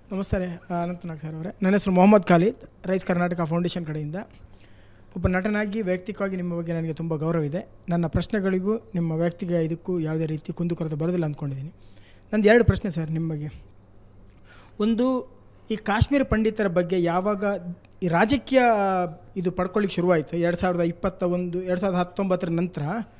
ನಮಸ್ತೆ ಅನಂತನಾಗ್ ಸರ್ ಅವರೇ ನನ್ನ ಹೆಸರು ಮೊಹಮ್ಮದ್ ಖಾಲಿದ್ ರೈಸ್ ಕರ್ನಾಟಕ ಫೌಂಡೇಶನ್ ಕಡೆಯಿಂದ ಒಬ್ಬ ನಟನಾಗಿ ವೈಯಕ್ತಿಕವಾಗಿ ನಿಮ್ಮ ಬಗ್ಗೆ ನನಗೆ ತುಂಬ ಗೌರವ ಇದೆ ನನ್ನ ಪ್ರಶ್ನೆಗಳಿಗೂ ನಿಮ್ಮ ವೈಯಕ್ತಿಕ ಇದಕ್ಕೂ ಯಾವುದೇ ರೀತಿ ಕುಂದುಕೊರತೆ ಬರೋದಿಲ್ಲ ಅಂದ್ಕೊಂಡಿದ್ದೀನಿ ನಂದು ಎರಡು ಪ್ರಶ್ನೆ ಸರ್ ನಿಮ್ಮ ಬಗ್ಗೆ ಒಂದು ಈ ಕಾಶ್ಮೀರ ಪಂಡಿತರ ಬಗ್ಗೆ ಯಾವಾಗ ಈ ರಾಜಕೀಯ ಇದು ಪಡ್ಕೊಳ್ಳಿಕ್ಕೆ ಶುರುವಾಯಿತು ಎರಡು ಸಾವಿರದ ಇಪ್ಪತ್ತ ಒಂದು ಎರಡು ಸಾವಿರದ ಹತ್ತೊಂಬತ್ತರ ನಂತರ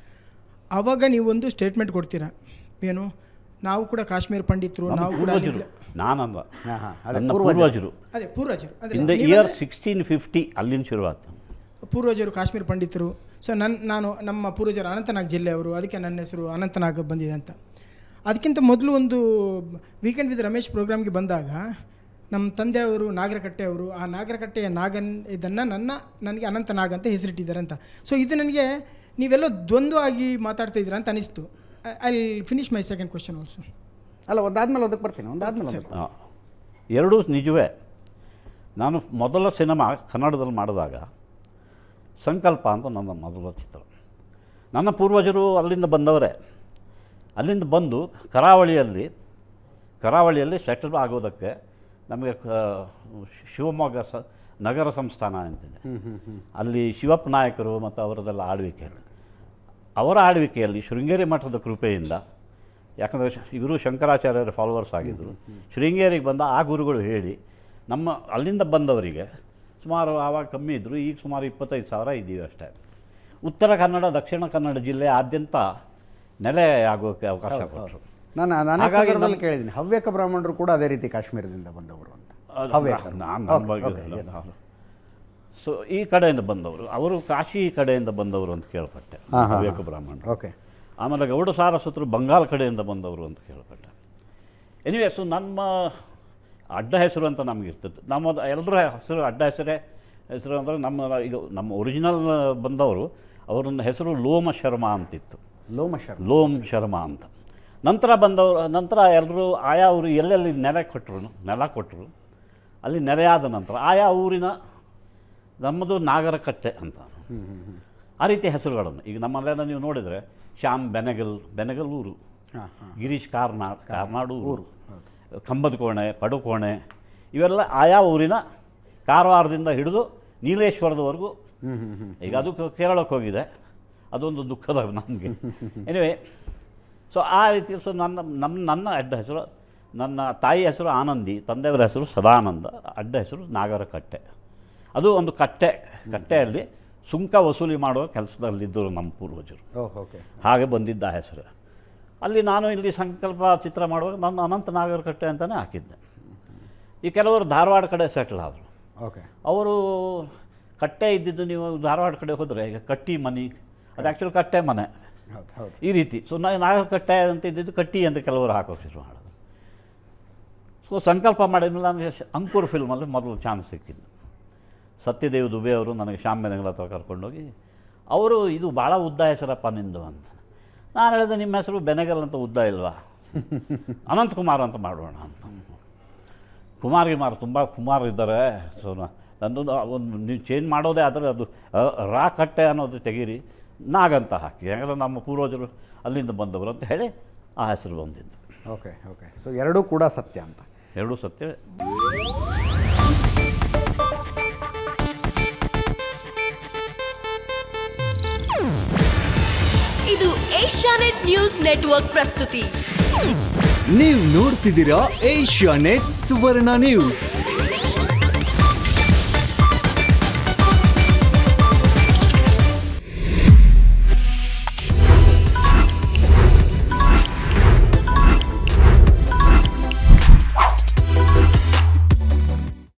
ಆವಾಗ ನೀವೊಂದು ಸ್ಟೇಟ್ಮೆಂಟ್ ಕೊಡ್ತೀರಾ ಏನು ನಾವು ಕೂಡ ಕಾಶ್ಮೀರ ಪಂಡಿತರು ನಮ್ಮ ನಾವು ಕೂಡ ಪೂರ್ವಜರು ನಾನಂದ ಹಾಂ ಹಾಂ ಅದೇ ನನ್ನ ಪೂರ್ವಜರು. ಪೂರ್ವಜರು ಅದೇ ಪೂರ್ವಜರು ಅದೇ ಇನ್ ದ ನೀವೆಂದ್ರೆ ಇಯರ್ ಸಿಕ್ಸ್ಟೀನ್ ಫಿಫ್ಟಿ ಅಲ್ಲಿಂದ ಶುರುವಾಯ್ತು ಪೂರ್ವಜರು ಕಾಶ್ಮೀರ ಪಂಡಿತರು ಸೊ ನನ್ನ ನಾನು ನಮ್ಮ ಪೂರ್ವಜರು ಅನಂತನಾಗ್ ಜಿಲ್ಲೆಯವರು ಅದಕ್ಕೆ ನನ್ನ ಹೆಸರು ಅನಂತನಾಗ್ ಬಂದಿದೆ ಅಂತ ಅದಕ್ಕಿಂತ ಮೊದಲು ಒಂದು ವೀಕೆಂಡ್ ವಿತ್ ರಮೇಶ್ ಪ್ರೋಗ್ರಾಮ್ಗೆ ಬಂದಾಗ ನಮ್ಮ ತಂದೆಯವರು ನಾಗರಕಟ್ಟೆ ಅವರು ಆ ನಾಗರಕಟ್ಟೆಯ ನಾಗನ್ ಇದನ್ನು ನನ್ನ ನನಗೆ ಅನಂತನಾಗ್ ಅಂತ ಹೆಸರಿಟ್ಟಿದ್ದಾರೆ ಅಂತ ಸೊ ಇದು ನನಗೆ ನೀವೆಲ್ಲೋ ದ್ವಂದ್ವ ಆಗಿ ಮಾತಾಡ್ತಾ ಇದ್ದೀರಾ ಅಂತ ಅನಿಸ್ತು I finish my second question also ಅಲ್ಲ ಒಂದಾದ್ಮೇಲೆ ಒಂದಕ್ಕೆ ಬರ್ತೀನಿ ಒಂದಾದ್ಮೇಲೆ ಒಂದಕ್ಕೆ ಆ, ಎರಡೂ ನಿಜವೇ ನಾನು ಮೊದಲ ಸಿನಿಮಾ ಕನ್ನಡದಲ್ಲಿ ಮಾಡಿದಾಗ ಸಂಕಲ್ಪ ಅಂತ ನನ್ನ ಮೊದಲ ಚಿತ್ರ ನನ್ನ ಪೂರ್ವಜರು ಅಲ್ಲಿಂದ ಬಂದವರೇ ಅಲ್ಲಿಂದ ಬಂದು ಕರಾವಳಿಯಲ್ಲಿ ಕರಾವಳಿಯಲ್ಲಿ ಸೆಟಲ್ ಆಗೋದಕ್ಕೆ ನಮಗೆ ಕ- ಶಿವಮೊಗ್ಗ ಸ ನಗರ ಸಂಸ್ಥಾನ ಅಂತಿದೆ ಅಲ್ಲಿ ಶಿವಪ್ಪ ನಾಯಕರು ಮತ್ತು ಅವರದೆಲ್ಲ ಆಳ್ವಿಕೆ ಅವರ ಆಳ್ವಿಕೆಯಲ್ಲಿ ಶೃಂಗೇರಿ ಮಠದ ಕೃಪೆಯಿಂದ ಯಾಕಂದರೆ ಇವರು ಶಂಕರಾಚಾರ್ಯರ ಫಾಲೋವರ್ಸ್ ಆಗಿದ್ದರು ಶೃಂಗೇರಿಗೆ ಬಂದ ಆ ಗುರುಗಳು ಹೇಳಿ ನಮ್ಮ ಅಲ್ಲಿಂದ ಬಂದವರಿಗೆ ಸುಮಾರು ಆವಾಗ ಕಮ್ಮಿ ಇದ್ದರು ಈಗ ಸುಮಾರು ಇಪ್ಪತ್ತೈದು ಸಾವಿರ ಇದ್ದೀವಿ ಅಷ್ಟೇ ಉತ್ತರ ಕನ್ನಡ ದಕ್ಷಿಣ ಕನ್ನಡ ಜಿಲ್ಲೆಯಾದ್ಯಂತ ನೆಲೆ ಆಗೋಕ್ಕೆ ಅವಕಾಶ ಕೊಟ್ಟರು ನಾನು ನಾನು ಹಾಗಾಗಿ ಸಂದರ್ಭದಲ್ಲಿ ಕೇಳಿದ್ದೀನಿ ಹವ್ಯಕ ಬ್ರಾಹ್ಮಣರು ಕೂಡ ಅದೇ ರೀತಿ ಕಾಶ್ಮೀರದಿಂದ ಬಂದವರು ಅಂತ ಹವ್ಯಕರು ನಾನು Okay, ನನ್ನ ಬಗ್ಗೆ okay, ಹೇಳಲ್ಲ, yes. ನಾನು. ಸೊ ಈ ಕಡೆಯಿಂದ ಬಂದವರು ಅವರು ಕಾಶಿ ಕಡೆಯಿಂದ ಬಂದವರು ಅಂತ ಕೇಳ್ಪಟ್ಟೆ ಹಾ, ಹಾ, ಹವ್ಯಕ ಹಾ. ಬ್ರಾಹ್ಮಣರು ಓಕೆ ಆಮೇಲೆ ಗೌಡ ಸಾರಸ್ವತರು ಬಂಗಾಲ್ ಕಡೆಯಿಂದ ಬಂದವರು ಅಂತ ಕೇಳ್ಪಟ್ಟೆ ಎನಿವೆ ಸೊ ನಮ್ಮ ಅಡ್ಡ ಹೆಸರು ಅಂತ ನಮ್ಗೆ ಇರ್ತದೆ ನಮ್ಮ ಎಲ್ಲರ ಹೆಸರು ಅಡ್ಡ ಹೆಸರೇ ಹೆಸರು ಅಂದರೆ ನಮ್ಮ ಈಗ ನಮ್ಮ ಒರಿಜಿನಲ್ ಬಂದವರು ಅವ್ರನ್ನ ಹೆಸರು ಲೋಮ ಶರ್ಮಾ ಅಂತಿತ್ತು ಲೋಮ ಶರ್ಮ ಲೋಮ್ ಶರ್ಮಾ ಅಂತ ನಂತರ ಬಂದವರು ನಂತರ ಎಲ್ಲರೂ ಆಯಾ ಊರು ಎಲ್ಲೆಲ್ಲಿ ನೆಲೆ ಕೊಟ್ಟರು ನೆಲ ಕೊಟ್ಟರು ಅಲ್ಲಿ ನೆಲೆಯಾದ ನಂತರ ಆಯಾ ಊರಿನ ನಮ್ಮದು ನಾಗರಕಟ್ಟೆ ಅಂತ ಆ ರೀತಿ ಹೆಸರುಗಳನ್ನು ಈಗ ನಮ್ಮಲ್ಲೆಲ್ಲ ನೀವು ನೋಡಿದರೆ ಶ್ಯಾಮ್ ಬೆನಗಲ್ ಬೆನಗಲ್ ಊರು ಹಾಂ ಹಾಂ ಗಿರೀಶ್ ಕಾರ್ನಾಡ್ ಕಾರ್ನಾಡು ಊರು ಕಂಬದ ಕೋಣೆ ಪಡುಕೋಣೆ ಇವೆಲ್ಲ ಆಯಾ ಊರಿನ ಕಾರವಾರದಿಂದ ಹಿಡಿದು ನೀಲೇಶ್ವರದವರೆಗೂ ಹ್ಞೂ ಹ್ಞೂ ಹ್ಞೂ ಈಗ ಅದು ಕ- ಕೇರಳಕ್ಕೆ ಹೋಗಿದೆ ಅದೊಂದು ದುಃಖದ ನಮಗೆ ಎನಿವೆ ಸೊ ಆ ರೀತಿ ಸೊ ನನ್ನ ನಮ್ಮ ನನ್ನ ಅಡ್ಡ ಹೆಸರು ನನ್ನ ತಾಯಿ ಹೆಸರು ಆನಂದಿ ತಂದೆಯವರ ಹೆಸರು ಸದಾನಂದ ಅಡ್ಡ ಹೆಸರು ನಾಗರಕಟ್ಟೆ ಅದು ಒಂದು ಕಟ್ಟೆ ಕಟ್ಟೆಯಲ್ಲಿ ಸುಂಕ ವಸೂಲಿ ಮಾಡುವ ಕೆಲಸದಲ್ಲಿದ್ದರು ನಮ್ಮ ಪೂರ್ವಜರು ಓಹ್ ಓಕೆ ಹಾಗೆ ಬಂದಿದ್ದ ಆ ಹೆಸರು ಅಲ್ಲಿ ನಾನು ಇಲ್ಲಿ ಸಂಕಲ್ಪ ಚಿತ್ರ ಮಾಡುವಾಗ ನನ್ನ ಅನಂತ ನಾಗರಕಟ್ಟೆ ಅಂತಲೇ ಹಾಕಿದ್ದೆ ಈ ಕೆಲವರು ಧಾರವಾಡ ಕಡೆ ಸೆಟ್ಲ್ ಆದರು ಓಕೆ ಅವರು ಕಟ್ಟೆ ಇದ್ದಿದ್ದು ನೀವು ಧಾರವಾಡ ಕಡೆ ಹೋದರೆ ಈಗ ಕಟ್ಟಿ ಮನೆ ಅದು ಆ್ಯಕ್ಚುಲಿ ಕಟ್ಟೆ ಮನೆ ಹೌದು ಹೌದು ಈ ರೀತಿ ಸೊ ನಾ ನಾಗರಕಟ್ಟೆ ಅಂತ ಇದ್ದಿದ್ದು ಕಟ್ಟಿ ಅಂತ ಕೆಲವರು ಹಾಕೋಕೆ ಶುರು ಮಾಡೋದು ಸೊ ಸಂಕಲ್ಪ ಮಾಡಿದ್ಮೇಲೆ ನನಗೆ ಶ- ಅಂಕುರ್ ಫಿಲ್ಮಲ್ಲಿ ಮೊದಲು ಚಾನ್ಸ್ ಸಿಕ್ಕಿದ್ದು ಸತ್ಯದೇವ್ ದುಬೆ ಅವರು ನನಗೆ ಶ್ಯಾಮ್ ಬೆನಗಲ ಹತ್ರ ಕರ್ಕೊಂಡೋಗಿ ಅವರು ಇದು ಭಾಳ ಉದ್ದ ಹೆಸರಪ್ಪ ನಿಂದು ಅಂತ ನಾನು ಹೇಳಿದೆ ನಿಮ್ಮ ಹೆಸರು ಬೆನಗಲ್ ಅಂತ ಉದ್ದ ಇಲ್ವಾ ಅನಂತ್ ಕುಮಾರ್ ಅಂತ ಮಾಡೋಣ ಅಂತ ಕುಮಾರ್ ಗಿಮಾರ್ ತುಂಬ ಕುಮಾರ್ ಇದ್ದಾರೆ ಸೊ ನಂದು ಒಂದು ನೀವು ಚೇಂಜ್ ಮಾಡೋದೇ ಆದರೆ ಅದು ಅ, ರಾ ಕಟ್ಟೆ ಅನ್ನೋದು ತೆಗೀರಿ ನಾಗಂತ ಹಾಕಿ ಯಾಕಂದರೆ ನಮ್ಮ ಪೂರ್ವಜರು ಅಲ್ಲಿಂದ ಬಂದವರು ಅಂತ ಹೇಳಿ ಆ ಹೆಸರು ಬಂದಿದ್ದು ಓಕೆ ಓಕೆ ಸೊ ಎರಡೂ ಕೂಡ ಸತ್ಯ ಅಂತ ಎರಡೂ ಸತ್ಯವೇ ಇದು ಏಷ್ಯಾನೆಟ್ ನ್ಯೂಸ್ ನೆಟ್ವರ್ಕ್ ಪ್ರಸ್ತುತಿ ನೀವು ನೋಡ್ತಿದ್ದೀರಾ ಏಷ್ಯಾ ನೆಟ್ ಸುವರ್ಣ ನ್ಯೂಸ್